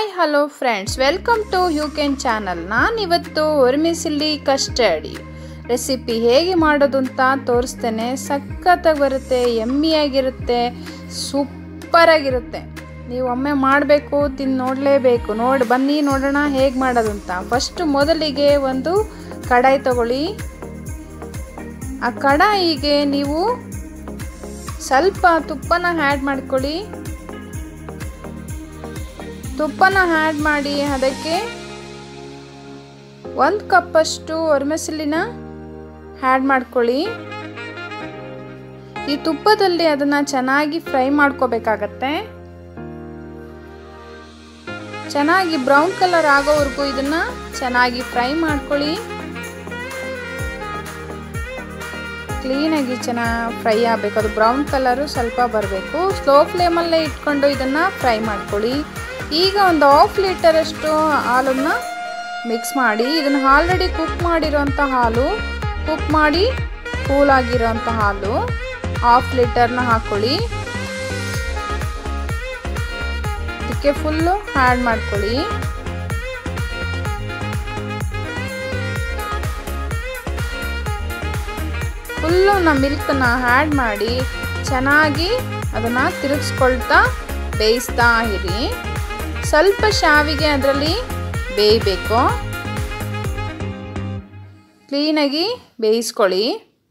hi hello friends welcome to you can channel ನಾನಿವತ್ತು ಒರ್ಮಿಸಿಲ್ಲಿ custard recipe ಹೇಗೆ ಮಾಡೋದು ಅಂತ ತೋರಿಸ್ತೇನೆ ಸಖತ್ತಾಗಿ ಬರುತ್ತೆ ಎಮ್ಮಿಯಾಗಿರುತ್ತೆ ಸೂಪರಾಗಿರುತ್ತೆ ನೀವು ಒಮ್ಮೆ ಮಾಡಬೇಕು ತಿಂದು ನೋಡಲೇಬೇಕು ನೋಡಿ ಬನ್ನಿ ನೋಡೋಣ ಹೇಗೆ ಮಾಡೋದು ಅಂತ ಫಸ್ಟು ಮೊದಲಿಗೆ ಒಂದು ಕಡಾಯಿ ತಗೊಳ್ಳಿ ಆ ಕಡಾಯಿಗೆ ನೀವು ಸ್ವಲ್ಪ ತುಪ್ಪನ ಆ್ಯಡ್ ಮಾಡ್ಕೊಳ್ಳಿ ತುಪ್ಪನ ಆ್ಯಡ್ ಮಾಡಿ ಅದಕ್ಕೆ ಒಂದು ಕಪ್ಪಷ್ಟು ಒರ್ಮೆಸಲಿನ ಆ್ಯಡ್ ಮಾಡ್ಕೊಳ್ಳಿ ಈ ತುಪ್ಪದಲ್ಲಿ ಅದನ್ನು ಚೆನ್ನಾಗಿ ಫ್ರೈ ಮಾಡ್ಕೋಬೇಕಾಗತ್ತೆ ಚೆನ್ನಾಗಿ ಬ್ರೌನ್ ಕಲರ್ ಆಗೋವರೆಗೂ ಇದನ್ನ ಚೆನ್ನಾಗಿ ಫ್ರೈ ಮಾಡ್ಕೊಳ್ಳಿ ಕ್ಲೀನಾಗಿ ಚೆನ್ನಾಗಿ ಫ್ರೈ ಆಗಬೇಕು ಅದು ಬ್ರೌನ್ ಕಲರು ಸ್ವಲ್ಪ ಬರಬೇಕು ಸ್ಲೋ ಫ್ಲೇಮಲ್ಲೇ ಇಟ್ಕೊಂಡು ಇದನ್ನು ಫ್ರೈ ಮಾಡ್ಕೊಳ್ಳಿ ಈಗ ಒಂದು ಹಾಫ್ ಲೀಟರಷ್ಟು ಹಾಲನ್ನು ಮಿಕ್ಸ್ ಮಾಡಿ ಇದನ್ನು ಆಲ್ರೆಡಿ ಕುಕ್ ಮಾಡಿರೋಂಥ ಹಾಲು ಕುಕ್ ಮಾಡಿ ಕೂಲ್ ಆಗಿರೋಂಥ ಹಾಲು ಹಾಫ್ ಲೀಟರ್ನ ಹಾಕ್ಕೊಳ್ಳಿ ಇದಕ್ಕೆ ಫುಲ್ಲು ಆ್ಯಡ್ ಮಾಡ್ಕೊಳ್ಳಿ ಫುಲ್ಲು ನಮ್ಮ ಮಿಲ್ಕನ್ನ ಆ್ಯಡ್ ಮಾಡಿ ಚೆನ್ನಾಗಿ ಅದನ್ನು ತಿರುಗಿಸ್ಕೊಳ್ತಾ ಬೇಯಿಸ್ತಾ ಇರಿ ಸ್ವಲ್ಪ ಶಾವಿಗೆ ಅದರಲ್ಲಿ ಬೇಯಬೇಕು ಕ್ಲೀನಾಗಿ ಬೇಯಿಸ್ಕೊಳ್ಳಿ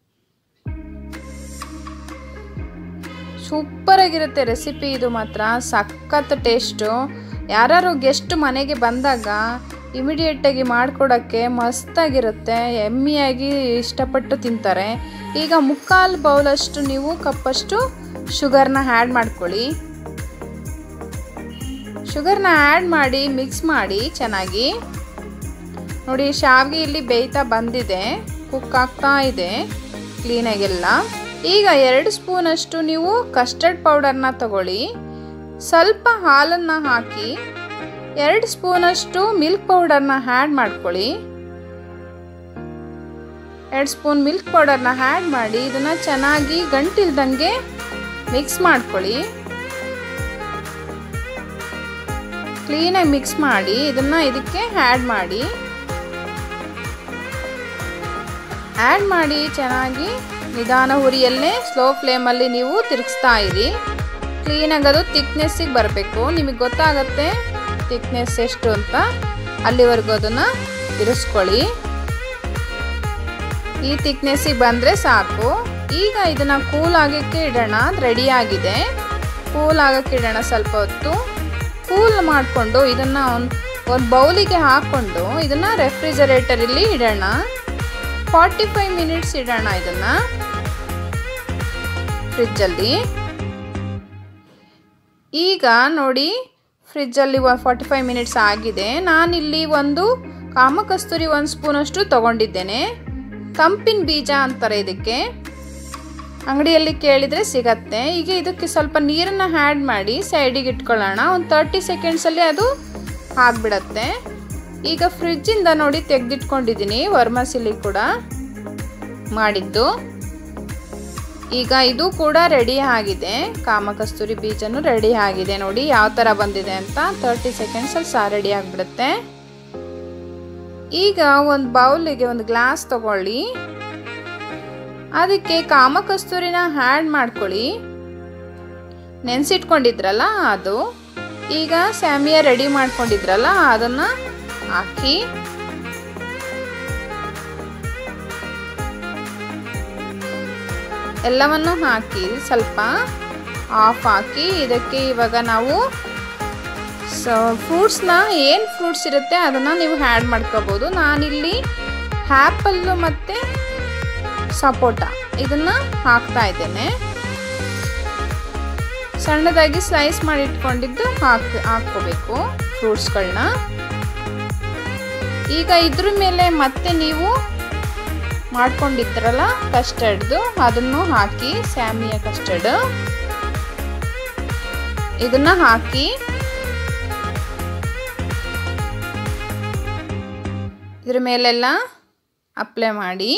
ಸೂಪರಾಗಿರುತ್ತೆ ರೆಸಿಪಿ ಇದು ಮಾತ್ರ ಸಖತ್ ಟೇಸ್ಟು ಯಾರು ಗೆಸ್ಟ್ ಮನೆಗೆ ಬಂದಾಗ ಇಮಿಡಿಯೇಟಾಗಿ ಮಾಡಿಕೊಡೋಕ್ಕೆ ಮಸ್ತಾಗಿರುತ್ತೆ ಎಮ್ಮಿಯಾಗಿ ಇಷ್ಟಪಟ್ಟು ತಿಂತಾರೆ ಈಗ ಮುಕ್ಕಾಲು ಬೌಲಷ್ಟು ನೀವು ಕಪ್ಪಷ್ಟು ಶುಗರ್ನ ಆ್ಯಡ್ ಮಾಡ್ಕೊಳ್ಳಿ ಶುಗರ್ನ ಆ್ಯಡ್ ಮಾಡಿ ಮಿಕ್ಸ್ ಮಾಡಿ ಚೆನ್ನಾಗಿ ನೋಡಿ ಶಾವಿಗೆ ಇಲ್ಲಿ ಬೇಯ್ತಾ ಬಂದಿದೆ ಕುಕ್ ಆಗ್ತಾ ಇದೆ ಕ್ಲೀನಾಗೆಲ್ಲ ಈಗ ಎರಡು ಸ್ಪೂನಷ್ಟು ನೀವು ಕಸ್ಟರ್ಡ್ ಪೌಡರ್ನ ತಗೊಳ್ಳಿ ಸ್ವಲ್ಪ ಹಾಲನ್ನು ಹಾಕಿ ಎರಡು ಸ್ಪೂನಷ್ಟು ಮಿಲ್ಕ್ ಪೌಡರ್ನ ಆ್ಯಡ್ ಮಾಡ್ಕೊಳ್ಳಿ ಎರಡು ಸ್ಪೂನ್ ಮಿಲ್ಕ್ ಪೌಡರ್ನ ಆ್ಯಡ್ ಮಾಡಿ ಇದನ್ನು ಚೆನ್ನಾಗಿ ಗಂಟಿಲ್ದಂಗೆ ಮಿಕ್ಸ್ ಮಾಡ್ಕೊಳ್ಳಿ ಕ್ಲೀನಾಗಿ ಮಿಕ್ಸ್ ಮಾಡಿ ಇದನ್ನು ಇದಕ್ಕೆ ಆ್ಯಡ್ ಮಾಡಿ ಆ್ಯಡ್ ಮಾಡಿ ಚೆನ್ನಾಗಿ ನಿಧಾನ ಹುರಿಯಲ್ಲೇ ಸ್ಲೋ ಫ್ಲೇಮಲ್ಲಿ ನೀವು ತಿರುಗಿಸ್ತಾ ಇರಿ ಕ್ಲೀನಾಗಿ ಅದು ತಿಕ್ನೆಸ್ಸಿಗೆ ಬರಬೇಕು ನಿಮಗೆ ಗೊತ್ತಾಗತ್ತೆ ತಿಕ್ನೆಸ್ ಎಷ್ಟು ಅಂತ ಅಲ್ಲಿವರೆಗೂ ಅದನ್ನು ತಿರುಗಿಸ್ಕೊಳ್ಳಿ ಈ ತಿಕ್ನೆಸ್ಸಿಗೆ ಬಂದರೆ ಸಾಕು ಈಗ ಇದನ್ನು ಕೂಲ್ ಆಗೋಕ್ಕೆ ಇಡೋಣ ರೆಡಿ ಆಗಿದೆ ಕೂಲ್ ಆಗೋಕ್ಕೆ ಇಡೋಣ ಸ್ವಲ್ಪ ಹೊತ್ತು ಕೂಲ್ ಮಾಡಿಕೊಂಡು ಇದನ್ನು ಒಂದು ಒಂದು ಬೌಲಿಗೆ ಹಾಕ್ಕೊಂಡು ಇದನ್ನು ರೆಫ್ರಿಜರೇಟರಲ್ಲಿ ಇಡೋಣ ಫಾರ್ಟಿ ಫೈವ್ ಮಿನಿಟ್ಸ್ ಇಡೋಣ ಇದನ್ನು ಫ್ರಿಜ್ಜಲ್ಲಿ ಈಗ ನೋಡಿ ಫ್ರಿಜ್ಜಲ್ಲಿ ಫಾರ್ಟಿ ಫೈವ್ ಮಿನಿಟ್ಸ್ ಆಗಿದೆ ನಾನಿಲ್ಲಿ ಒಂದು ಕಾಮಕಸ್ತೂರಿ ಒಂದು ಸ್ಪೂನಷ್ಟು ತೊಗೊಂಡಿದ್ದೇನೆ ಕಂಪಿನ ಬೀಜ ಅಂತಾರೆ ಇದಕ್ಕೆ ಅಂಗಡಿಯಲ್ಲಿ ಕೇಳಿದರೆ ಸಿಗತ್ತೆ ಈಗ ಇದಕ್ಕೆ ಸ್ವಲ್ಪ ನೀರನ್ನು ಆ್ಯಡ್ ಮಾಡಿ ಸೈಡಿಗೆ ಇಟ್ಕೊಳ್ಳೋಣ ಒಂದು ತರ್ಟಿ ಸೆಕೆಂಡ್ಸಲ್ಲಿ ಅದು ಆಗಿಬಿಡತ್ತೆ ಈಗ ಫ್ರಿಜ್ಜಿಂದ ನೋಡಿ ತೆಗೆದಿಟ್ಕೊಂಡಿದ್ದೀನಿ ವರ್ಮಸಿಲಿ ಕೂಡ ಮಾಡಿದ್ದು ಈಗ ಇದು ಕೂಡ ರೆಡಿ ಆಗಿದೆ ಕಾಮಕಸ್ತೂರಿ ಬೀಜನು ರೆಡಿ ಆಗಿದೆ ನೋಡಿ ಯಾವ ಥರ ಬಂದಿದೆ ಅಂತ ತರ್ಟಿ ಸೆಕೆಂಡ್ಸಲ್ಲಿ ಸಹ ರೆಡಿ ಆಗಿಬಿಡುತ್ತೆ ಈಗ ಒಂದು ಬೌಲಿಗೆ ಒಂದು ಗ್ಲಾಸ್ ತಗೊಳ್ಳಿ ಅದಕ್ಕೆ ಕಾಮಕಸ್ತೂರಿನ ಆ್ಯಡ್ ಮಾಡ್ಕೊಳ್ಳಿ ನೆನೆಸಿಟ್ಕೊಂಡಿದ್ರಲ್ಲ ಅದು ಈಗ ಸ್ಯಾಮಿಯ ರೆಡಿ ಮಾಡ್ಕೊಂಡಿದ್ರಲ್ಲ ಅದನ್ನು ಹಾಕಿ ಎಲ್ಲವನ್ನು ಹಾಕಿ ಸ್ವಲ್ಪ ಆಫ್ ಹಾಕಿ ಇದಕ್ಕೆ ಇವಾಗ ನಾವು ಸ ಫ್ರೂಟ್ಸ್ನ ಏನು ಫ್ರೂಟ್ಸ್ ಇರುತ್ತೆ ಅದನ್ನು ನೀವು ಆ್ಯಡ್ ಮಾಡ್ಕೋಬೋದು ನಾನಿಲ್ಲಿ ಆ್ಯಪಲ್ಲು ಮತ್ತು ಸಪೋಟ ಇದನ್ನು ಹಾಕ್ತಾ ಇದ್ದೇನೆ ಸಣ್ಣದಾಗಿ ಸ್ಲೈಸ್ ಮಾಡಿ ಇಟ್ಕೊಂಡಿದ್ದು ಹಾಕಿ ಹಾಕ್ಕೋಬೇಕು ಫ್ರೂಟ್ಸ್ಗಳನ್ನ ಈಗ ಇದ್ರ ಮೇಲೆ ಮತ್ತೆ ನೀವು ಮಾಡ್ಕೊಂಡಿದ್ರಲ್ಲ ಕಸ್ಟರ್ಡ್ದು ಅದನ್ನು ಹಾಕಿ ಸ್ಯಾಮಿಯ ಕಸ್ಟರ್ಡ್ ಇದನ್ನ ಹಾಕಿ ಇದ್ರ ಮೇಲೆಲ್ಲ ಅಪ್ಲೈ ಮಾಡಿ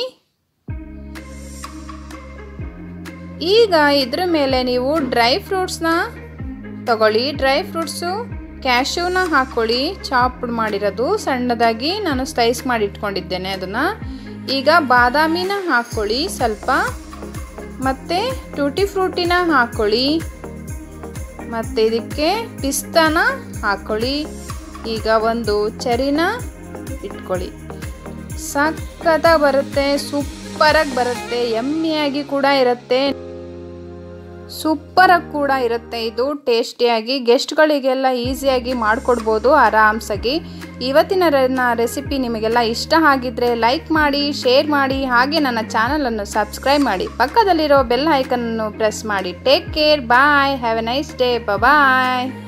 ಈಗ ಇದ್ರ ಮೇಲೆ ನೀವು ಡ್ರೈ ಫ್ರೂಟ್ಸ್ನ ತಗೊಳ್ಳಿ ಡ್ರೈ ಫ್ರೂಟ್ಸು ಕ್ಯಾಶ್ಯೂನ ಹಾಕ್ಕೊಳ್ಳಿ ಚಾಪ್ ಮಾಡಿರೋದು ಸಣ್ಣದಾಗಿ ನಾನು ಸ್ಲೈಸ್ ಮಾಡಿ ಇಟ್ಕೊಂಡಿದ್ದೇನೆ ಅದನ್ನು ಈಗ ಬಾದಾಮಿನ ಹಾಕ್ಕೊಳ್ಳಿ ಸ್ವಲ್ಪ ಮತ್ತು ಟೂಟಿ ಫ್ರೂಟಿನ ಹಾಕ್ಕೊಳ್ಳಿ ಮತ್ತು ಇದಕ್ಕೆ ಪಿಸ್ತಾನ ಹಾಕ್ಕೊಳ್ಳಿ ಈಗ ಒಂದು ಚರಿನ ಇಟ್ಕೊಳ್ಳಿ ಸಕ್ಕತ್ತಾಗಿ ಬರುತ್ತೆ ಸೂಪರಾಗಿ ಬರುತ್ತೆ ಎಮ್ಮಿಯಾಗಿ ಕೂಡ ಇರುತ್ತೆ ಸೂಪರಾಗಿ ಕೂಡ ಇರುತ್ತೆ ಇದು ಟೇಸ್ಟಿಯಾಗಿ ಗೆಸ್ಟ್ಗಳಿಗೆಲ್ಲ ಈಸಿಯಾಗಿ ಮಾಡಿಕೊಡ್ಬೋದು ಆರಾಮ್ಸಾಗಿ ಇವತ್ತಿನ ರೆಸಿಪಿ ನಿಮಗೆಲ್ಲ ಇಷ್ಟ ಆಗಿದ್ರೆ ಲೈಕ್ ಮಾಡಿ ಶೇರ್ ಮಾಡಿ ಹಾಗೆ ನನ್ನ ಚಾನಲನ್ನು ಸಬ್ಸ್ಕ್ರೈಬ್ ಮಾಡಿ ಪಕ್ಕದಲ್ಲಿರೋ ಬೆಲ್ ಐಕನನ್ನು ಪ್ರೆಸ್ ಮಾಡಿ take care bye have a nice day bye